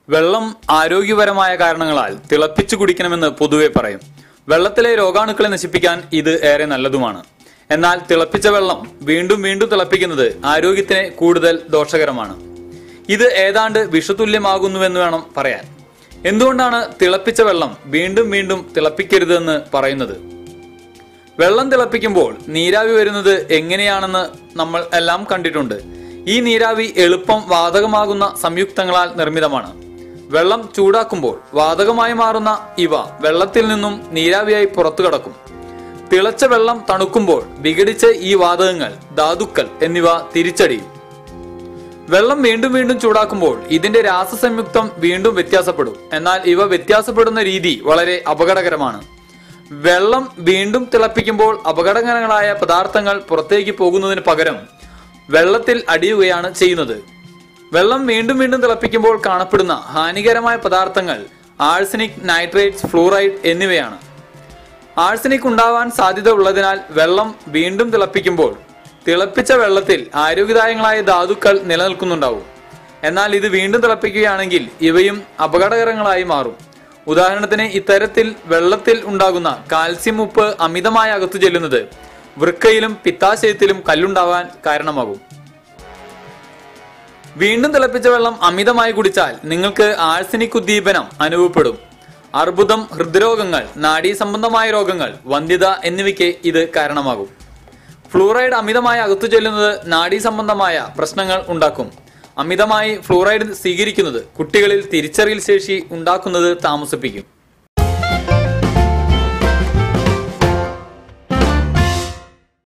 വെള്ളം ആരോഗ്യപരമായ കാരണങ്ങളാൽ തിളപ്പിച്ചു കുടിക്കണമെന്ന് പൊതുവെ പറയും വെള്ളത്തിലെ രോഗാണുക്കളെ നശിപ്പിക്കാൻ ഇത് ഏറെ നല്ലതുമാണ് എന്നാൽ തിളപ്പിച്ച വെള്ളം വീണ്ടും വീണ്ടും തിളപ്പിക്കുന്നത് ആരോഗ്യത്തിന് കൂടുതൽ ദോഷകരമാണ് ഇത് ഏതാണ്ട് വിഷതുല്യമാകുന്നുവെന്ന് വേണം പറയാൻ എന്തുകൊണ്ടാണ് തിളപ്പിച്ച വെള്ളം വീണ്ടും വീണ്ടും തിളപ്പിക്കരുതെന്ന് പറയുന്നത് വെള്ളം തിളപ്പിക്കുമ്പോൾ നീരാവി വരുന്നത് എങ്ങനെയാണെന്ന് നമ്മൾ എല്ലാം കണ്ടിട്ടുണ്ട് ഈ നീരാവി എളുപ്പം വാതകമാകുന്ന സംയുക്തങ്ങളാൽ നിർമ്മിതമാണ് വെള്ളം ചൂടാക്കുമ്പോൾ വാതകമായി മാറുന്ന ഇവ വെള്ളത്തിൽ നിന്നും നീരാവിയായി പുറത്തു കടക്കും തിളച്ച വെള്ളം തണുക്കുമ്പോൾ വിഘടിച്ച ഈ വാതകങ്ങൾ ധാതുക്കൾ എന്നിവ തിരിച്ചടിയും വെള്ളം വീണ്ടും വീണ്ടും ചൂടാക്കുമ്പോൾ ഇതിന്റെ രാസസംയുക്തം വീണ്ടും വ്യത്യാസപ്പെടും എന്നാൽ ഇവ വ്യത്യാസപ്പെടുന്ന രീതി വളരെ അപകടകരമാണ് വെള്ളം വീണ്ടും തിളപ്പിക്കുമ്പോൾ അപകടകരങ്ങളായ പദാർത്ഥങ്ങൾ പുറത്തേക്ക് പോകുന്നതിന് പകരം വെള്ളത്തിൽ അടിയുകയാണ് ചെയ്യുന്നത് വെള്ളം വീണ്ടും വീണ്ടും തിളപ്പിക്കുമ്പോൾ കാണപ്പെടുന്ന ഹാനികരമായ പദാർത്ഥങ്ങൾ ആഴ്സനിക് നൈട്രേറ്റ്സ് ഫ്ലൂറൈഡ് എന്നിവയാണ് ആഴ്സനിക് ഉണ്ടാവാൻ സാധ്യത ഉള്ളതിനാൽ വെള്ളം വീണ്ടും തിളപ്പിക്കുമ്പോൾ തിളപ്പിച്ച വെള്ളത്തിൽ ആരോഗ്യദായകങ്ങളായ ധാതുക്കൾ നിലനിൽക്കുന്നുണ്ടാവും എന്നാൽ ഇത് വീണ്ടും തിളപ്പിക്കുകയാണെങ്കിൽ ഇവയും അപകടകരങ്ങളായി മാറും ഉദാഹരണത്തിന് ഇത്തരത്തിൽ വെള്ളത്തിൽ ഉണ്ടാകുന്ന കാൽസ്യം ഉപ്പ് അമിതമായി അകത്തു ചെല്ലുന്നത് വൃക്കയിലും പിത്താശയത്തിലും കല്ലുണ്ടാവാൻ കാരണമാകും വീണ്ടും തിളപ്പിച്ച വെള്ളം അമിതമായി കുടിച്ചാൽ നിങ്ങൾക്ക് ആഴ്സനിക് ഉദ്ദീപനം അനുഭവപ്പെടും അർബുദം ഹൃദ്രോഗങ്ങൾ നാഡീ സംബന്ധമായ രോഗങ്ങൾ വന്ധ്യത എന്നിവയ്ക്ക് ഇത് കാരണമാകും ഫ്ലൂറൈഡ് അമിതമായി അകത്തു ചെല്ലുന്നത് നാഡീ സംബന്ധമായ പ്രശ്നങ്ങൾ ഉണ്ടാക്കും അമിതമായി ഫ്ലൂറൈഡ് സ്വീകരിക്കുന്നത് കുട്ടികളിൽ തിരിച്ചറിയൽ ശേഷി ഉണ്ടാക്കുന്നത് താമസിപ്പിക്കും